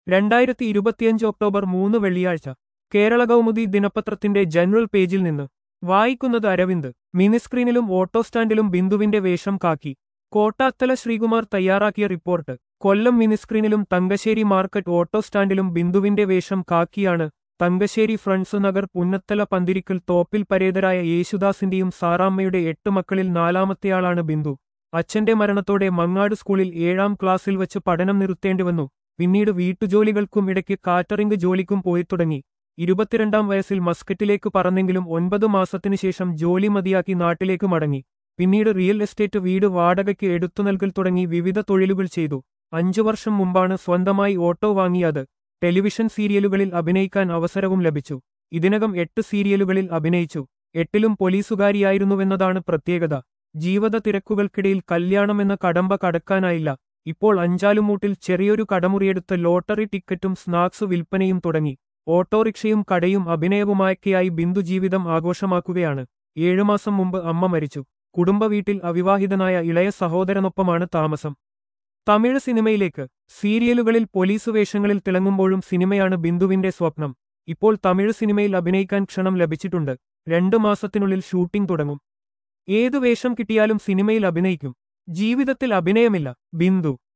രണ്ടായിരത്തി ഇരുപത്തിയഞ്ച് ഒക്ടോബർ മൂന്ന് വെള്ളിയാഴ്ച കേരള കൗമുദി ദിനപത്രത്തിന്റെ ജനറൽ പേജിൽ നിന്ന് വായിക്കുന്നത് അരവിന്ദ് മിനിസ്ക്രീനിലും ഓട്ടോ സ്റ്റാൻഡിലും ബിന്ദുവിന്റെ വേഷം കാക്കി കോട്ടാത്തല ശ്രീകുമാർ തയ്യാറാക്കിയ റിപ്പോർട്ട് കൊല്ലം മിനിസ്ക്രീനിലും തങ്കശ്ശേരി മാർക്കറ്റ് ഓട്ടോ സ്റ്റാൻഡിലും ബിന്ദുവിന്റെ വേഷം കാക്കിയാണ് തങ്കശ്ശേരി ഫ്രണ്ട്സ് നഗർ പുന്നത്തല പന്തിരിക്കൽ തോപ്പിൽ പരേതരായ യേശുദാസിന്റെയും സാറാമ്മയുടെ എട്ട് മക്കളിൽ നാലാമത്തെയാളാണ് ബിന്ദു അച്ഛന്റെ മരണത്തോടെ മങ്ങാട് സ്കൂളിൽ ഏഴാം ക്ലാസ്സിൽ വച്ച് പഠനം നിർത്തേണ്ടിവന്നു പിന്നീട് വീട്ടുജോലികൾക്കും ഇടയ്ക്ക് കാറ്ററിംഗ് ജോലിക്കും പോയി തുടങ്ങി ഇരുപത്തിരണ്ടാം വയസ്സിൽ മസ്കറ്റിലേക്ക് പറന്നെങ്കിലും ഒൻപത് മാസത്തിനു ശേഷം ജോലി മതിയാക്കി നാട്ടിലേക്ക് മടങ്ങി പിന്നീട് റിയൽ എസ്റ്റേറ്റ് വീട് വാടകയ്ക്ക് എടുത്തു നൽകൽ തുടങ്ങി വിവിധ തൊഴിലുകൾ ചെയ്തു അഞ്ചു വർഷം മുമ്പാണ് സ്വന്തമായി ഓട്ടോ വാങ്ങിയത് ടെലിവിഷൻ സീരിയലുകളിൽ അഭിനയിക്കാൻ അവസരവും ലഭിച്ചു ഇതിനകം എട്ട് സീരിയലുകളിൽ അഭിനയിച്ചു എട്ടിലും പോലീസുകാരിയായിരുന്നുവെന്നതാണ് പ്രത്യേകത ജീവിത തിരക്കുകൾക്കിടയിൽ കല്യാണമെന്ന കടമ്പ കടക്കാനായില്ല ഇപ്പോൾ അഞ്ചാലുമൂട്ടിൽ ചെറിയൊരു കടമുറിയെടുത്ത് ലോട്ടറി ടിക്കറ്റും സ്നാക്സ് വിൽപ്പനയും തുടങ്ങി ഓട്ടോറിക്ഷയും കടയും അഭിനയവുമായൊക്കെയായി ബിന്ദു ജീവിതം ആഘോഷമാക്കുകയാണ് ഏഴുമാസം മുമ്പ് അമ്മ മരിച്ചു കുടുംബ വീട്ടിൽ അവിവാഹിതനായ ഇളയ സഹോദരനൊപ്പമാണ് താമസം തമിഴ് സിനിമയിലേക്ക് സീരിയലുകളിൽ പോലീസ് വേഷങ്ങളിൽ തിളങ്ങുമ്പോഴും സിനിമയാണ് ബിന്ദുവിന്റെ സ്വപ്നം ഇപ്പോൾ തമിഴ് സിനിമയിൽ അഭിനയിക്കാൻ ക്ഷണം ലഭിച്ചിട്ടുണ്ട് രണ്ടു മാസത്തിനുള്ളിൽ ഷൂട്ടിംഗ് തുടങ്ങും ഏതു വേഷം കിട്ടിയാലും സിനിമയിൽ അഭിനയിക്കും ജീവിതത്തിൽ അഭിനയമില്ല ബിന്ദു